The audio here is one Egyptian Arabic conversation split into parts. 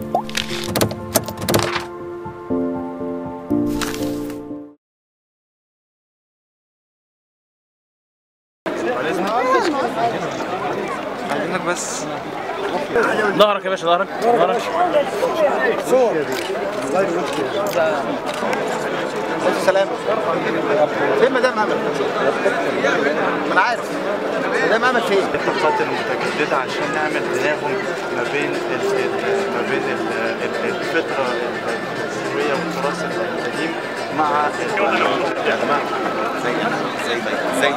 عايزينك بس ظهرك يا باشا ظهرك ظهرك سلام فين مدام امل؟ ما انا عارف مدام امل فين؟ الطاقات المتجددة عشان نعمل تناغم ما بين ال ال ما بين ال ال الفطرة السورية والتراث القديم مع ال- يعني مع زي زي زي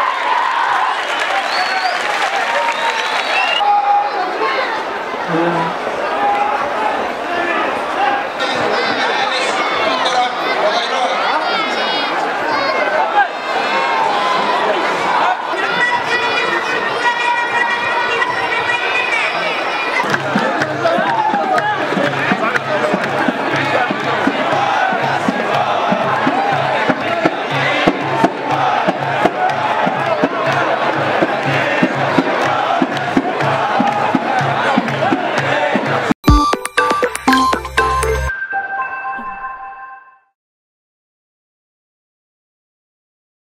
Thank